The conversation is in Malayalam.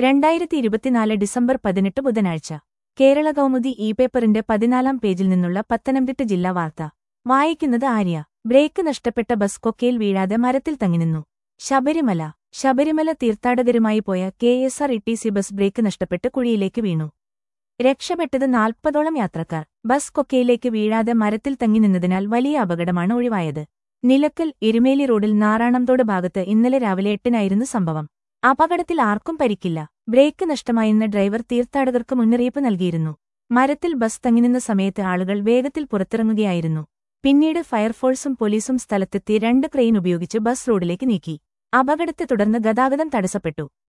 രണ്ടായിരത്തി ഇരുപത്തിനാല് ഡിസംബർ പതിനെട്ട് ബുധനാഴ്ച കേരള കൗമുദി ഇ പേപ്പറിന്റെ പതിനാലാം പേജിൽ നിന്നുള്ള പത്തനംതിട്ട ജില്ലാ വാർത്ത വായിക്കുന്നത് ആര്യ ബ്രേക്ക് നഷ്ടപ്പെട്ട ബസ് കൊക്കയിൽ വീഴാതെ മരത്തിൽ തങ്ങിനിന്നു ശബരിമല ശബരിമല തീർത്ഥാടകരുമായി പോയ K S R T C bus ബസ് ബ്രേക്ക് നഷ്ടപ്പെട്ട് കുഴിയിലേക്ക് വീണു രക്ഷപ്പെട്ടത് നാൽപ്പതോളം യാത്രക്കാർ ബസ് കൊക്കയിലേക്ക് വീഴാതെ മരത്തിൽ തങ്ങി നിന്നതിനാൽ വലിയ അപകടമാണ് ഒഴിവായത് നിലക്കൽ എരുമേലി റോഡിൽ നാറാണംതോട് ഭാഗത്ത് ഇന്നലെ രാവിലെ എട്ടിനായിരുന്നു സംഭവം അപകടത്തിൽ ആർക്കും പരിക്കില്ല ബ്രേക്ക് നഷ്ടമായെന്ന് ഡ്രൈവർ തീർത്ഥാടകർക്ക് മുന്നറിയിപ്പ് നൽകിയിരുന്നു മരത്തിൽ ബസ് തങ്ങിനിന്ന സമയത്ത് ആളുകൾ വേഗത്തിൽ പുറത്തിറങ്ങുകയായിരുന്നു പിന്നീട് ഫയർഫോഴ്സും പോലീസും സ്ഥലത്തെത്തി രണ്ട് ക്രെയിൻ ഉപയോഗിച്ച് ബസ് റോഡിലേക്ക് നീക്കി അപകടത്തെ തുടർന്ന് ഗതാഗതം തടസ്സപ്പെട്ടു